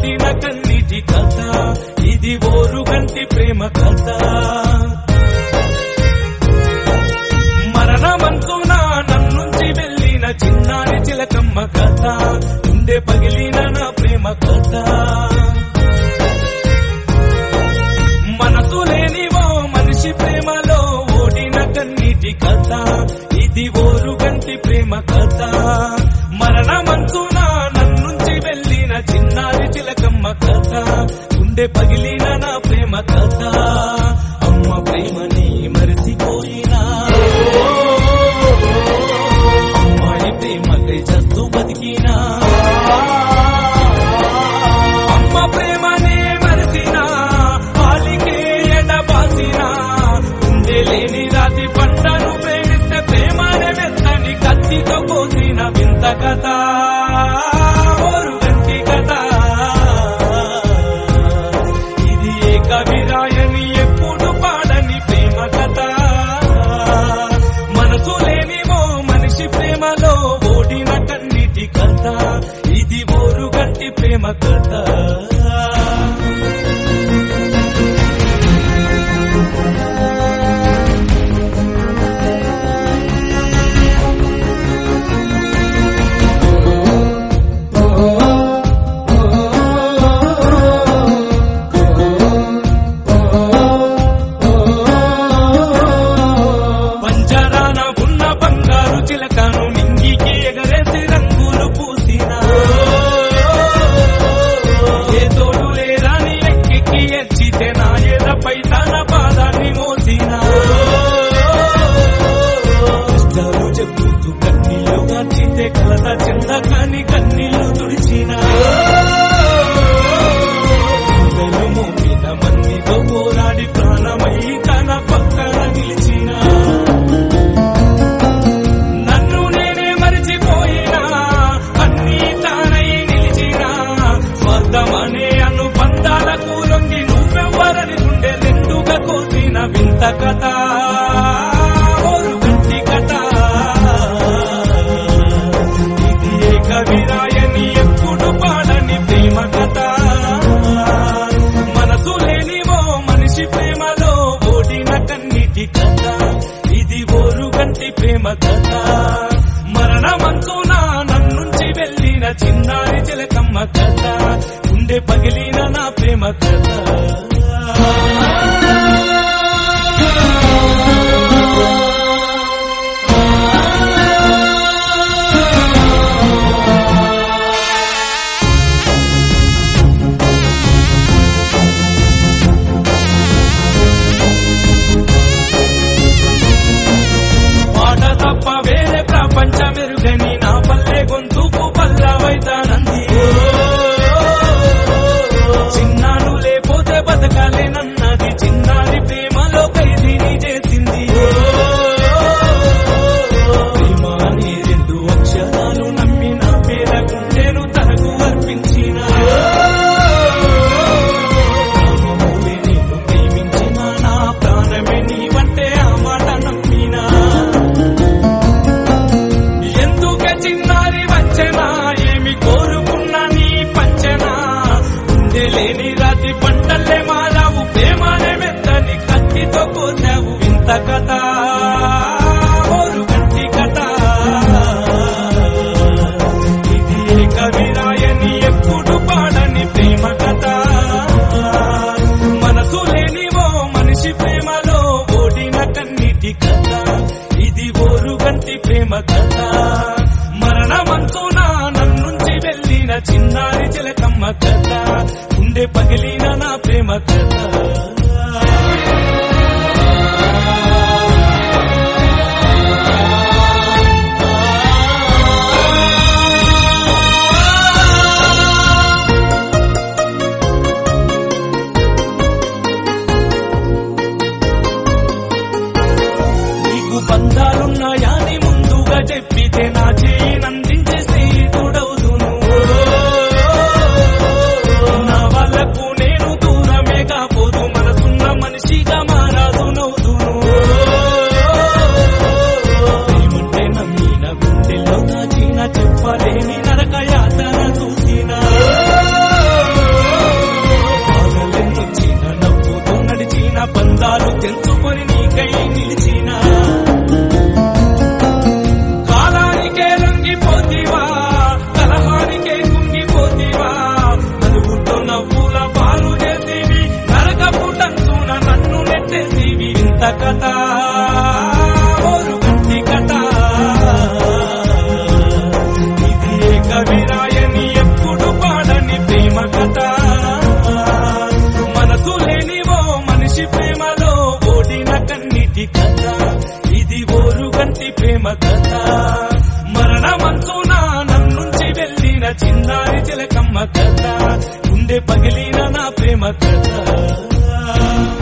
ఓడిన కన్నీటి కథ ఇది ఓరుగంటి ప్రేమ కథ మరణమంచున నన్నుంచి వెళ్ళిన చిన్నారి చిలకమ్మ కథ ఉండే పగిలిన నా ప్రేమ కథ మనసు లేనివో మనిషి ప్రేమలో ఓడిన కన్నీటి కథ ఇది ఓరుగంటి ప్రేమ కథ మరణమంచున నన్నుంచి వెళ్ళిన చిన్నారి చిలకమ్మ కథ ఉండే పగిలిన నా ప్రేమ కథ అమ్మ ప్రేమని మరిసిపోయినా అమ్మాయి ప్రేమకై చస్తూ బతికినా అమ్మ ప్రేమనే మరిసినా పాలికే ఎడబాసినా ఉండే లేని రాతి పంటను ప్రేమిస్తే ప్రేమనే మెత్తని కత్తితో కోసిన వింత కథ ఓరు గంటి కథ ఇది ఏ కవిరాయని ఎప్పుడు పాడని ప్రేమ కథ మనసు లేనివో మనిషి ప్రేమలో ఓడిన కన్నీటి కథ ఇది ఓరు గంటి ప్రేమ కథ పంజరాన ఉన్న బంగారు చిలకను నింగికి ఎగరేసి రంగులు పూసిన ఏ తోడు లేరాని ఎక్కి ఎచ్చితే నా ఎదపై తన పాదాన్ని మోసిన కష్టాలు చెప్పుతూ కన్నీళ్ళు గాచితే కలత చెందకాని కన్నీళ్లు తుడిచిన గుండెలు మోపిన మందితో పోరాడి ప్రాణమై తన పక్కన నిలిచిన నన్ను నేనే మరిచిపోయినా అన్నీ తానై నిలిచినా స్వార్థమనే అనుబంధాలకు లొంగి నువ్వెవ్వరని గుండె రెండుగా కోసిన వింత కథ ఓరు గంటి కథ ఇది ఏ కవిరాయని ఎప్పుడు పాడని ప్రేమ కథ మనసు లేనివో మనిషి ప్రేమలో ఓడిన కన్నీటి కథ ఇది ఓరు గంటి ప్రేమ కథ మరణమంచున నన్నుంచి వెళ్ళిన చిన్నారి చిలకమ్మ కథ ఉండే పగిలిన నా ప్రేమ కథ పాట తప్ప వేరే ప్రపంచమెరుగని నా పల్లె గొంతుకు పల్లవైతానంది చిన్నాను లేపోతే బతకాలేనన్నది చిన్నారి ప్రేమలో ఖైదీని చేసింది ప్రేమ అనే రెండు అక్షరాలు నమ్మి నా పేర గుండెను తనకు అర్పించిన ప్రాణములే నిన్ను ప్రేమించిన నా ప్రాణమే నీవంటే ఆ మాట నమ్మినా ఎందుకే చిన్నారి వచ్చనా ఏమి కోరుకున్నా నీ పంచనా ఉండే లేని రాతి పంటల్లే మారావు ప్రేమానే మెత్తని కత్తితో కోసావు ఇంత కథ ఓరు గంటి కథ ఇది ఏ కవిరాయని ఎప్పుడు పాడని ప్రేమ కథ మనసు లేనివో మనిషి ప్రేమలో ఓడిన కన్నీటి కథ ఇది ఓరు గంటి ప్రేమ కథ మరణమంతున నన్నుంచి వెళ్ళిన చిన్నారి చిలకమ్మ కథ ఉండే పగిలిన నా ప్రేమ కథ నీకు బంధాలున్నాయని ముందుగా చెప్పితే నా చేయి నందించే స్నేహితుడవుదును నా వాళ్ళకు నేను దూరమే కాపోదు ప్రేమ కథ మరణమంచున నన్నుంచి వెళ్ళిన చిన్నారి చిలకమ్మ కథ గుండె పగిలిన నా ప్రేమ కథ